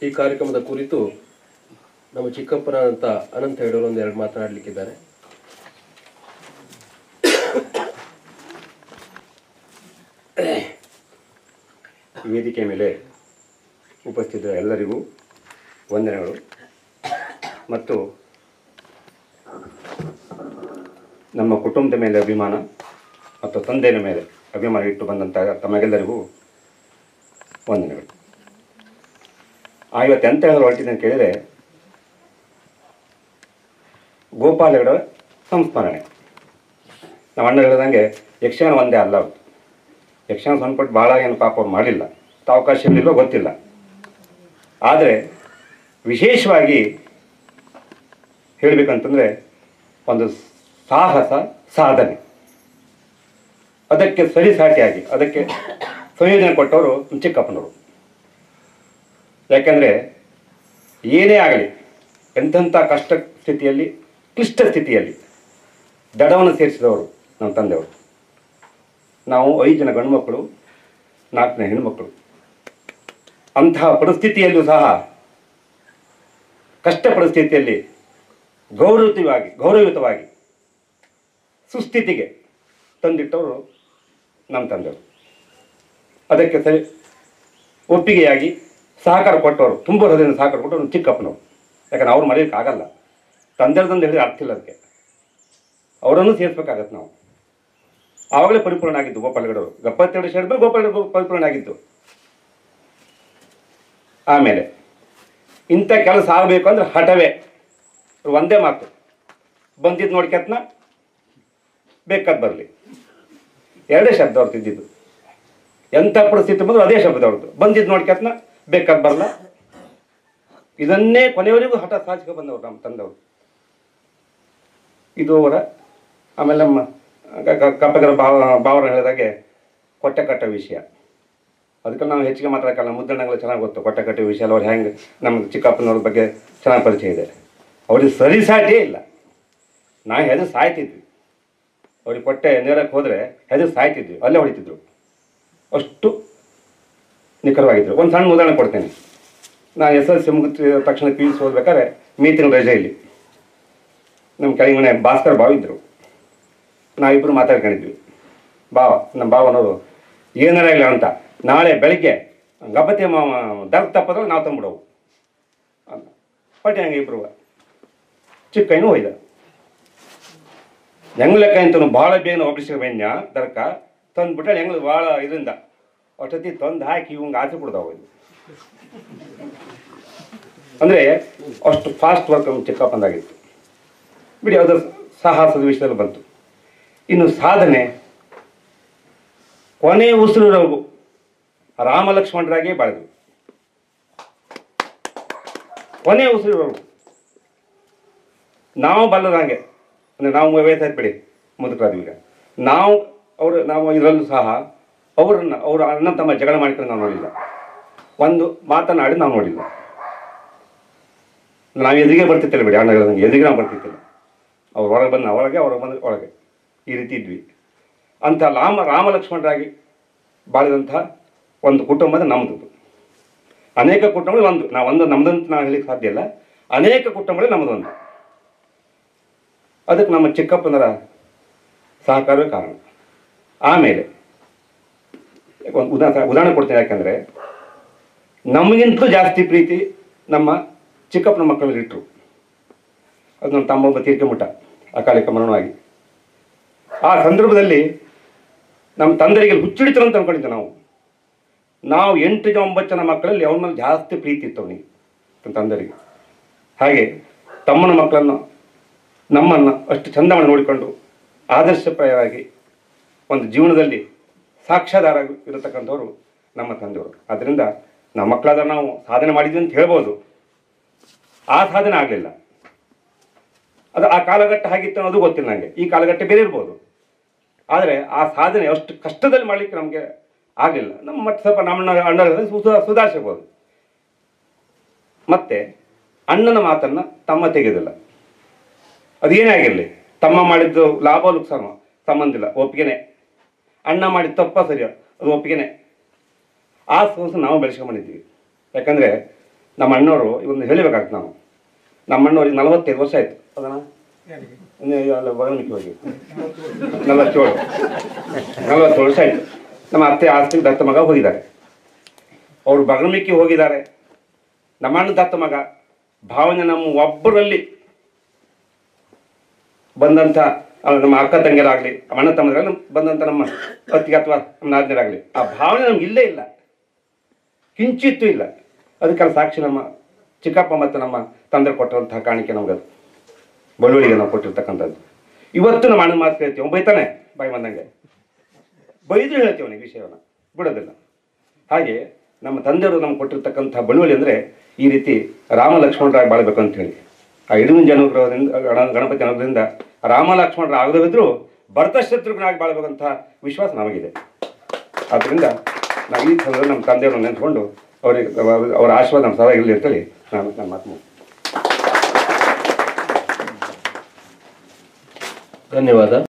ಈ ಕಾರ್ಯಕ್ರಮದ ಕುರಿತು ನಮ್ಮ ಚಿಕ್ಕಪ್ಪನ ಅಂತ ಅನಂತ ಹೇಳೋರು ಒಂದು ಎರಡು ಮಾತನಾಡಲಿಕ್ಕಿದ್ದಾರೆ ವೇದಿಕೆ ಮೇಲೆ ಉಪಸ್ಥಿತರ ಎಲ್ಲರಿಗೂ ವಂದನೆಗಳು ಮತ್ತು ನಮ್ಮ ಕುಟುಂಬದ ಮೇಲೆ ಅಭಿಮಾನ ಮತ್ತು ತಂದೆಯ ಮೇಲೆ ಅಭಿಮಾನ ಇಟ್ಟು ಬಂದಂಥ ತಮಗೆಲ್ಲರಿಗೂ ವಂದನೆಗಳು ಆ ಇವತ್ತು ಎಂತ ಹೇಳಲು ಹೊರಟಿದೆ ಅಂತ ಕೇಳಿದರೆ ಗೋಪಾಲ ಹೆಗಡೆ ಸಂಸ್ಮರಣೆ ನಮ್ಮ ಅಣ್ಣ ಹೇಳಿದಂಗೆ ಯಕ್ಷಗಾನ ಒಂದೇ ಅಲ್ಲ ಅವ್ರು ಯಕ್ಷಗಾನ ಸಂಪಟ್ಟು ಭಾಳ ಏನು ಪಾಪ ಅವ್ರು ಮಾಡಲಿಲ್ಲ ಅವಕಾಶ ಇರಲಿಲ್ಲ ಗೊತ್ತಿಲ್ಲ ಆದರೆ ವಿಶೇಷವಾಗಿ ಹೇಳಬೇಕಂತಂದರೆ ಒಂದು ಸಾಹಸ ಸಾಧನೆ ಅದಕ್ಕೆ ಸರಿಸಾಟಿಯಾಗಿ ಅದಕ್ಕೆ ಸಂಯೋಜನೆ ಕೊಟ್ಟವರು ನಮ್ಮ ಚಿಕ್ಕಪ್ಪನವರು ಯಾಕೆಂದರೆ ಏನೇ ಆಗಲಿ ಎಂಥೆಂಥ ಕಷ್ಟ ಸ್ಥಿತಿಯಲ್ಲಿ ಕ್ಲಿಷ್ಟ ಸ್ಥಿತಿಯಲ್ಲಿ ದಡವನ್ನು ಸೇರಿಸಿದವರು ನಮ್ಮ ತಂದೆಯವರು ನಾವು ಐದು ಜನ ಗಂಡು ಮಕ್ಕಳು ನಾಲ್ಕು ಜನ ಹೆಣ್ಮಕ್ಕಳು ಅಂತಹ ಪರಿಸ್ಥಿತಿಯಲ್ಲೂ ಸಹ ಕಷ್ಟ ಪರಿಸ್ಥಿತಿಯಲ್ಲಿ ಗೌರವಯುತವಾಗಿ ಗೌರವಯುತವಾಗಿ ಸುಸ್ಥಿತಿಗೆ ತಂದಿಟ್ಟವರು ನಮ್ಮ ತಂದೆಯವರು ಅದಕ್ಕೆ ಸರಿ ಒಪ್ಪಿಗೆಯಾಗಿ ಸಹಕಾರ ಕೊಟ್ಟವರು ತುಂಬ ಹೃದಯದಿಂದ ಸಹಕಾರ ಕೊಟ್ಟವರು ಚಿಕ್ಕಪ್ಪನವರು ಯಾಕಂದ್ರೆ ಅವ್ರು ಮರೆಯೋಕ್ಕೆ ಆಗಲ್ಲ ತಂದೆಯವ್ರದಂದು ಹೇಳಿದ್ರೆ ಅರ್ಥ ಇಲ್ಲ ಅದಕ್ಕೆ ಅವರನ್ನು ಸೇರಿಸ್ಬೇಕಾಗತ್ತೆ ನಾವು ಆವಾಗಲೇ ಪರಿಪೂರ್ಣ ಆಗಿದ್ದು ಗೋಪಾಲಗಡವರು ಗಪ್ಪತ್ತೆರಡು ಶೇಡ್ ಗೋಪಾಲ ಪರಿಪೂರ್ಣ ಆಗಿದ್ದು ಆಮೇಲೆ ಇಂಥ ಕೆಲಸ ಆಗಬೇಕು ಅಂದ್ರೆ ಹಠವೇ ಒಂದೇ ಮಾತು ಬಂದಿದ್ದು ನೋಡ್ಕೆತ್ನ ಬೇಕಾದ್ ಬರಲಿ ಎರಡೇ ಶಬ್ದ ಅವ್ರು ತಿದ್ದಿದ್ದು ಎಂಥ ಪರಿಸ್ಥಿತಿ ಬಂದರೂ ಅದೇ ಶಬ್ದ ಅವ್ರದ್ದು ಬಂದಿದ್ದು ನೋಡ್ಕೆತ್ನ ಬೇಕಾದ್ ಬರಲ್ಲ ಇದನ್ನೇ ಕೊನೆಯವರೆಗೂ ಹಠ ಸಾಧಿಸ್ಕೊ ಬಂದವರು ನಮ್ಮ ತಂದವರು ಇದು ಅವರ ಆಮೇಲೆ ನಮ್ಮ ಕ- ಕ- ಕಪ್ಪಗರ ಭಾವ ಭಾವನ ಹೇಳಿದಾಗೆ ಕೊಟ್ಟೆ ಕಟ್ಟೋ ವಿಷಯ ಅದಕ್ಕೆ ನಾವು ಹೆಚ್ಚಿಗೆ ಮಾತಾಡೋಕ್ಕಲ್ಲ ಮುದ್ದಣ್ಣಗಳು ಚೆನ್ನಾಗಿ ಗೊತ್ತು ಕೊಟ್ಟೆ ಕಟ್ಟೋ ವಿಷಯ ಅವ್ರು ಹೆಂಗೆ ನಮ್ಗೆ ಚಿಕ್ಕಪ್ಪನವ್ರ ಬಗ್ಗೆ ಚೆನ್ನಾಗಿ ಪರಿಚಯ ಇದೆ ಅವ್ರಿಗೆ ಸರಿಸಾಟಿಯೇ ಇಲ್ಲ ನಾವು ಹೆದರು ಸಾಯ್ತಿದ್ವಿ ಅವ್ರಿಗೆ ಕೊಟ್ಟೆ ನೇರಕ್ಕೆ ಹೋದರೆ ಹೆದರು ಸಾಯ್ತಿದ್ವಿ ಅಲ್ಲೇ ಹೊಡಿತಿದ್ರು ಅಷ್ಟು ನಿಖರವಾಗಿದ್ದರು ಒಂದು ಸಣ್ಣ ಉದಾಹರಣೆ ಕೊಡ್ತೇನೆ ನಾನು ಎಸ್ ಎಲ್ ಸಿ ಮುಗಿದ ತಕ್ಷಣ ಪಿ ಯು ಸಿ ಓದ್ಬೇಕಾದ್ರೆ ಮೀಟಿಂಗ್ ರಜೆಯಲ್ಲಿ ನಮ್ಮ ಕೆಳಗೆ ಮನೆ ಭಾಸ್ಕರ್ ಬಾವ ಇದ್ದರು ನಾವಿಬ್ಬರು ಮಾತಾಡ್ಕೊಂಡಿದ್ವಿ ಬಾವ ನಮ್ಮ ಭಾವನವರು ಏನಾರ ಇಲ್ಲ ಅಂತ ನಾಳೆ ಬೆಳಿಗ್ಗೆ ಗಪತಿ ಮಾವ ದರ್ಗ ತಪ್ಪದ್ರೆ ನಾವು ತಂದ್ಬಿಡವು ಅಂತ ಹೊಟ್ಟೆ ಹಂಗೆ ಇಬ್ಬರು ಚಿಕ್ಕೈನೂ ಹೋಯ್ದ ಹೆಂಗ್ ಲೆಕ್ಕ ಅಂತೂ ಭಾಳ ಬೇಗ ಒಬ್ಬಿಸಿ ಬನ್ಯ ದರ್ಕ ತಂದ್ಬಿಟ್ರೆ ಹೆಂಗ್ ಭಾಳ ಇದರಿಂದ ಅಷ್ಟೊತ್ತಿ ತಂದು ಹಾಕಿ ಇವಂಗೆ ಆಸೆ ಬಿಡ್ದಾವ ಇದು ಅಂದರೆ ಅಷ್ಟು ಫಾಸ್ಟ್ ವರ್ಕ್ ನಮ್ಮ ಚಿಕ್ಕಪ್ಪಂದಾಗಿತ್ತು ಬಿಡಿ ಅದು ಸಾಹಸದ ವಿಷಯದಲ್ಲಿ ಬಂತು ಇನ್ನು ಸಾಧನೆ ಕೊನೆ ಉಸಿರುವರೆಗೂ ರಾಮ ಲಕ್ಷ್ಮಣರಾಗೇ ಬಾಳಿದ್ರು ಕೊನೆ ಉಸಿರುವರೆಗೂ ನಾವು ಬಲ್ಲದಂಗೆ ಅಂದರೆ ನಾವು ವಯಸ್ಸಾಯ್ತು ಬಿಡಿ ಮುದುಕರಾದ್ವಿ ಈಗ ನಾವು ಅವರು ನಾವು ಇದರಲ್ಲೂ ಸಹ ಅವರನ್ನು ಅವರು ಅಣ್ಣ ತಮ್ಮ ಜಗಳ ಮಾಡಿಕೊಂಡು ನಾವು ನೋಡಿಲ್ಲ ಒಂದು ಮಾತನಾಡಿ ನಾವು ನೋಡಿಲ್ಲ ನಾವು ಎದುರಿಗೆ ಬರ್ತಿತ್ತಿಲ್ಲ ಬಿಡಿ ಅಣ್ಣ ಹೇಳ್ದಂಗೆ ಎದುರಿಗೆ ನಾವು ಬರ್ತಿತ್ತಿಲ್ಲ ಅವ್ರು ಹೊರಗೆ ಬಂದ ಒಳಗೆ ಅವ್ರು ಬಂದ ಒಳಗೆ ಈ ರೀತಿ ಇದ್ವಿ ಅಂಥ ರಾಮ ರಾಮ ಲಕ್ಷ್ಮಣರಾಗಿ ಬಾಳಿದಂಥ ಒಂದು ಕುಟುಂಬದ ನಮ್ಮದು ಅನೇಕ ಕುಟುಂಬಗಳು ಒಂದು ನಾವು ಒಂದು ನಮ್ಮದಂತ ನಾವು ಹೇಳಿಕ್ಕೆ ಸಾಧ್ಯ ಇಲ್ಲ ಅನೇಕ ಕುಟುಂಬಗಳು ನಮ್ಮದೊಂದು ಅದಕ್ಕೆ ನಮ್ಮ ಚಿಕ್ಕಪ್ಪನರ ಸಹಕಾರವೇ ಕಾರಣ ಆಮೇಲೆ ಒಂದು ಉದಾಹರಣೆ ಉದಾಹರಣೆ ಕೊಡ್ತೀನಿ ಯಾಕಂದರೆ ನಮಗಿಂತಲೂ ಜಾಸ್ತಿ ಪ್ರೀತಿ ನಮ್ಮ ಚಿಕ್ಕಪ್ಪನ ಮಕ್ಕಳ ಮೇಲೆ ಇಟ್ಟರು ಅದು ನಮ್ಮ ತಮ್ಮ ಒಬ್ಬ ತೀರ್ಕೊಂಬಿಟ್ಟ ಅಕಾಲಿಕ ಮರಣವಾಗಿ ಆ ಸಂದರ್ಭದಲ್ಲಿ ನಮ್ಮ ತಂದೆಗೆ ಹುಚ್ಚಿಡಿತರು ಅಂತ ಅನ್ಕೊಂಡಿದ್ದೆ ನಾವು ನಾವು ಎಂಟು ಜನ ಒಂಬತ್ತು ಜನ ಮಕ್ಕಳಲ್ಲಿ ಅವನ ಮೇಲೆ ಜಾಸ್ತಿ ಪ್ರೀತಿ ಇತ್ತು ಅವನಿಗೆ ನಮ್ಮ ತಂದೆರಿಗೆ ಹಾಗೆ ತಮ್ಮನ ಮಕ್ಕಳನ್ನು ನಮ್ಮನ್ನು ಅಷ್ಟು ಚಂದವನ್ನು ನೋಡಿಕೊಂಡು ಆದರ್ಶಪ್ರಾಯವಾಗಿ ಒಂದು ಜೀವನದಲ್ಲಿ ಸಾಕ್ಷ್ಯಾಧಾರ ಇರತಕ್ಕಂಥವ್ರು ನಮ್ಮ ತಂದೆಯವರು ಆದ್ದರಿಂದ ನಮ್ಮ ಮಕ್ಕಳಾದ ನಾವು ಸಾಧನೆ ಮಾಡಿದ್ವಿ ಅಂತ ಹೇಳ್ಬೋದು ಆ ಸಾಧನೆ ಆಗಲಿಲ್ಲ ಅದು ಆ ಕಾಲಘಟ್ಟ ಹಾಗಿತ್ತು ಅನ್ನೋದು ಗೊತ್ತಿಲ್ಲ ನನಗೆ ಈ ಕಾಲಘಟ್ಟ ಬೇರೆ ಇರ್ಬೋದು ಆದರೆ ಆ ಸಾಧನೆ ಅಷ್ಟು ಕಷ್ಟದಲ್ಲಿ ಮಾಡಲಿಕ್ಕೆ ನಮಗೆ ಆಗಲಿಲ್ಲ ನಮ್ಮ ಮತ್ತೆ ಸ್ವಲ್ಪ ನಮ್ಮ ಅಣ್ಣ ಸುಧಾ ಸುಧಾರಿಸಬಹುದು ಮತ್ತೆ ಅಣ್ಣನ ಮಾತನ್ನು ತಮ್ಮ ತೆಗೆಯೋದಿಲ್ಲ ಅದೇನೇ ಆಗಿರಲಿ ತಮ್ಮ ಮಾಡಿದ್ದು ಲಾಭ ನುಕ್ಸಾನ ಸಂಬಂಧ ಇಲ್ಲ ಒಪ್ಪಿಗೆನೆ ಅಣ್ಣ ಮಾಡಿದ ತಪ್ಪ ಸರಿಯ ಅದು ಒಪ್ಪಿಗೆನೆ ಆ ಸೋಸು ನಾವು ಬೆಳೆಸ್ಕೊಂಡ್ಬಂದಿದ್ದೀವಿ ಯಾಕಂದರೆ ನಮ್ಮ ಅಣ್ಣವರು ಇವೊಂದು ಹೇಳಿಬೇಕಾಗ್ತದೆ ನಾವು ನಮ್ಮ ಅಣ್ಣವ್ರಿಗೆ ನಲವತ್ತೈದು ವರ್ಷ ಆಯ್ತು ಅದನ್ನ ಇನ್ನು ಅಲ್ಲ ಬಗಲಮಿಕ್ಕೆ ಹೋಗಿ ನಲವತ್ತೇಳು ನಲವತ್ತೇಳು ವರ್ಷ ಆಯ್ತು ನಮ್ಮ ಅತ್ತೆ ಆಸ್ತಿಗೆ ದತ್ತ ಮಗ ಹೋಗಿದ್ದಾರೆ ಅವರು ಬಗಲಮಿಕ್ಕೆ ಹೋಗಿದ್ದಾರೆ ನಮ್ಮ ಅಣ್ಣ ದತ್ತ ಮಗ ಭಾವನೆ ನಮ್ಮ ಒಬ್ಬರಲ್ಲಿ ಬಂದಂಥ ಆ, ನಮ್ಮ ಅಕ್ಕ ತಂಗಿಯರಾಗಲಿ ಅಣ್ಣ ತಮ್ಮದ್ರಲ್ಲಿ ಬಂದಂಥ ನಮ್ಮ ಅತ್ತಿಗೆ ಅಥವಾ ನಮ್ಮ ನಾದಿನರಾಗಲಿ ಆ ಭಾವನೆ ನಮ್ಗೆ ಇಲ್ಲೇ ಇಲ್ಲ ಕಿಂಚಿತ್ತೂ ಇಲ್ಲ ಅದಕ್ಕೆಲ್ಲ ಸಾಕ್ಷಿ ನಮ್ಮ ಚಿಕ್ಕಪ್ಪ ಮತ್ತು ನಮ್ಮ ತಂದೆ ಕೊಟ್ಟಂತಹ ಕಾಣಿಕೆ ನಮ್ಗದು ಬಳುವಳಿಗೆ ನಾವು ಕೊಟ್ಟಿರ್ತಕ್ಕಂಥದ್ದು ಇವತ್ತು ನಮ್ಮ ಅಣ್ಣನ ಮಾತು ಕೇಳ್ತೀವಿ ಅವ್ನು ಬೈತಾನೆ ಬಾಯಿ ಬಂದಂಗೆ ಬೈದ್ರು ಹೇಳ್ತೀವಿ ಅವನಿಗೆ ವಿಷಯವನ್ನು ಬಿಡೋದಿಲ್ಲ ಹಾಗೆ ನಮ್ಮ ತಂದೆಯವರು ನಮ್ಗೆ ಕೊಟ್ಟಿರ್ತಕ್ಕಂಥ ಬಳುವಳಿ ಅಂದರೆ ಈ ರೀತಿ ರಾಮ ಲಕ್ಷ್ಮಣರಾಗಿ ಬಾಳಬೇಕು ಅಂತ ಹೇಳಿ ಆ ಇಡಗುಂಜ ಅನುಗ್ರಹದಿಂದ ಗಣ- ಗಣಪತಿ ಅನುಗ್ರಹದಿಂದ ರಾಮ ಲಕ್ಷ್ಮಣರ ಆಗದಿದ್ರು ಭರತ ಶತ್ರುಘ್ನಾಗಿ ಬಾಳಬೇಕಂತ ವಿಶ್ವಾಸ ನಮಗಿದೆ ಆದ್ದರಿಂದ ನಾವು ಈ ಥರದ ನಮ್ಮ ತಂದೆಯವ್ರನ್ನ ನೆನೆಸ್ಕೊಂಡು ಅವರಿಗೆ ಅವರ ಆಶೀರ್ವಾದ ನಮ್ಮ ಸದಾ ಇರಲಿ ಅಂತೇಳಿ ನಾನು ನನ್ನ ಮಾತು ಮುಗಿಸ್ತೇನೆ. ಧನ್ಯವಾದ